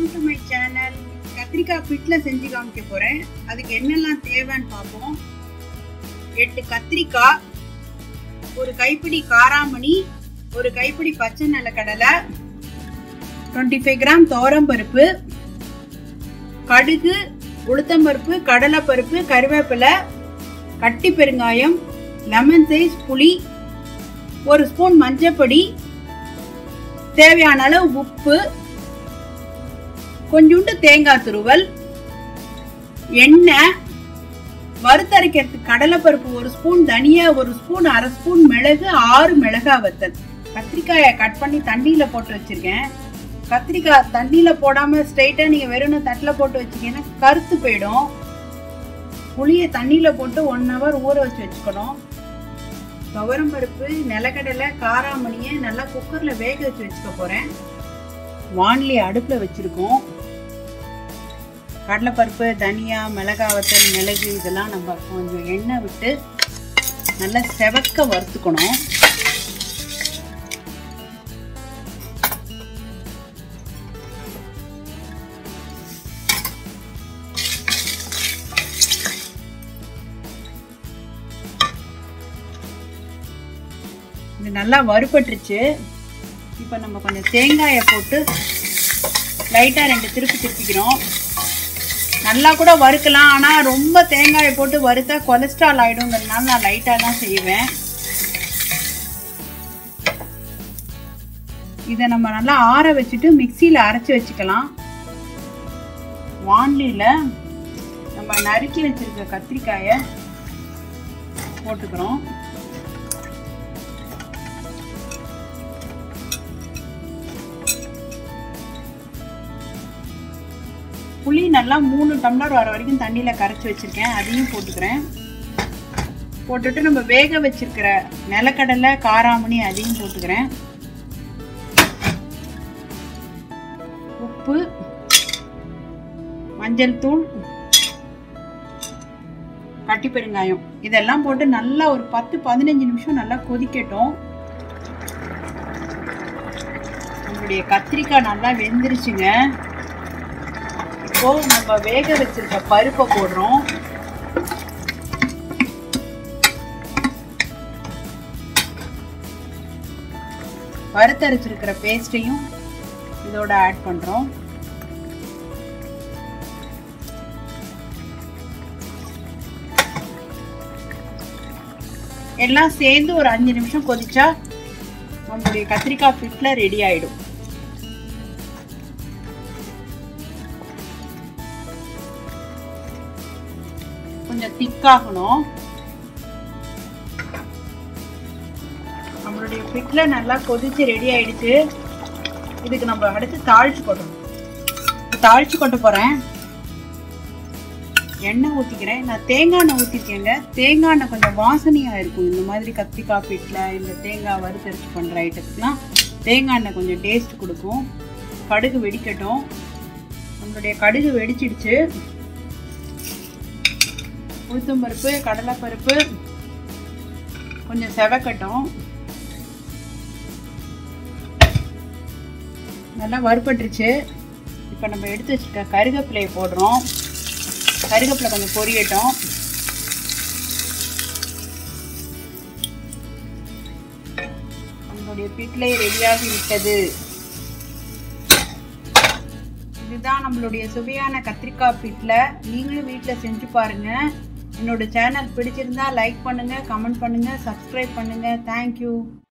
welcome to my channel கத்திரிக்காய் பிட்ல செஞ்சு காமிக்க போறேன் அதுக்கு என்னெல்லாம் தேவைன்னு பார்ப்போம் எட்டு கத்திரிக்காய் ஒரு கைப்பிடி காராமணி ஒரு கைப்பிடி பச்சை நிலக்கடலை டுவெண்ட்டி ஃபைவ் கிராம் பருப்பு கடுகு உளுத்தம்பருப்பு கடலைப்பருப்பு கருவேப்பிலை கட்டி பெருங்காயம் லெமன் சைஸ் புளி ஒரு ஸ்பூன் மஞ்சப்பொடி தேவையான அளவு உப்பு கொஞ்சோண்டு தேங்காய் துருவல் எண்ணெய் வறுத்தரைக்கிறதுக்கு கடலைப்பருப்பு ஒரு ஸ்பூன் தனியா ஒரு ஸ்பூன் அரை ஸ்பூன் மிளகு ஆறு மிளகாய் வத்தல் கத்திரிக்காயை கட் பண்ணி தண்ணியில போட்டு வச்சிருக்கேன் கத்திரிக்காய் தண்ணியில போடாம ஸ்ட்ரைட்டா நீங்க வெறும் தட்டுல போட்டு வச்சீங்கன்னா கருத்து போயிடும் புளியை தண்ணியில போட்டு ஒன் ஹவர் ஊற வச்சு வச்சுக்கணும் துவரம் பருப்பு நிலக்கடலை காராமணியை நல்லா குக்கர்ல வேக வச்சு வச்சுக்க போறேன் வான்லி அடுப்புல வச்சிருக்கோம் கடலைப்பருப்பு தனியா மிளகாய் வத்தல் மிளகு இதெல்லாம் நம்ம கொஞ்சம் எண்ணெய் விட்டு நல்லா செவக்க வறுத்துக்கணும் இது நல்லா வறுபட்டுருச்சு இப்போ நம்ம கொஞ்சம் தேங்காயை போட்டு லைட்டாக ரெண்டு திருப்பி திருப்பிக்கிறோம் நல்லா கூட வறுக்கலாம் ஆனால் ரொம்ப தேங்காயை போட்டு வறுத்தா கொலஸ்ட்ரால் ஆகிடுங்கிறதுனால நான் லைட்டாக தான் செய்வேன் இதை நம்ம நல்லா ஆற வச்சுட்டு மிக்சியில் அரைச்சி வச்சுக்கலாம் வான்லியில் நம்ம நறுக்கி வச்சிருக்க கத்திரிக்காயை போட்டுக்கிறோம் புளி நல்லா மூணு டம்ளர் வர வரைக்கும் தண்ணியில் கரைச்சி வச்சுருக்கேன் அதையும் போட்டுக்கிறேன் போட்டுட்டு நம்ம வேக வச்சிருக்கிற நிலக்கடலை காராமணி அதையும் போட்டுக்கிறேன் உப்பு மஞ்சள் தூள் கட்டி பெருங்காயம் இதெல்லாம் போட்டு நல்லா ஒரு பத்து பதினஞ்சு நிமிஷம் நல்லா கொதிக்கட்டும் நம்மளுடைய கத்திரிக்காய் நல்லா வெந்துருச்சுங்க இப்போ நம்ம வேக வச்சிருக்க பருப்பை போடுறோம் வறுத்தரைச்சிருக்கிற பேஸ்ட்டையும் இதோட ஆட் பண்றோம் எல்லாம் சேர்ந்து ஒரு அஞ்சு நிமிஷம் கொதிச்சா நம்மளுடைய கத்திரிக்காய் ஃபிட்ல ரெடி ஆயிடும் கொஞ்சம் திக்காகணும் நம்மளுடைய பிட்ல நல்லா கொதிச்சு ரெடி ஆயிடுச்சு இதுக்கு நம்ம அடுத்து தாளிச்சு கொட்டணும் தாளிச்சு கொட்ட போறேன் எண்ணெய் ஊற்றிக்கிறேன் நான் தேங்காய் எண்ணெய் ஊற்றிருக்கேங்க தேங்காய் எண்ணெய் கொஞ்சம் வாசனையாக இருக்கும் இந்த மாதிரி கத்திரிக்காய் பிட்டில் இந்த தேங்காய் வறுத்தரிச்சு பண்ணுற ஐட்டத்துக்குலாம் தேங்காய் எண்ணெய் கொஞ்சம் டேஸ்ட் கொடுக்கும் கடுகு வெடிக்கட்டும் நம்மளுடைய கடுகு வெடிச்சிடுச்சு உளுத்தம்பருப்பு கடலைப்பருப்பு கொஞ்சம் செவக்கட்டும் நல்லா வறுபட்டுருச்சு இப்போ நம்ம எடுத்து வச்சுருக்க கருவேப்பிலையை போடுறோம் கருவேப்பிலை கொஞ்சம் பொரியட்டும் நம்மளுடைய பிட்லை ரெடியாகி விட்டது இதுதான் நம்மளுடைய சுவையான கத்திரிக்காய் பிட்டில் நீங்களும் வீட்டில் செஞ்சு பாருங்க என்னோட சேனல் பிடிச்சிருந்தா லைக் பண்ணுங்க கமெண்ட் பண்ணுங்க சப்ஸ்கிரைப் பண்ணுங்க தேங்க்யூ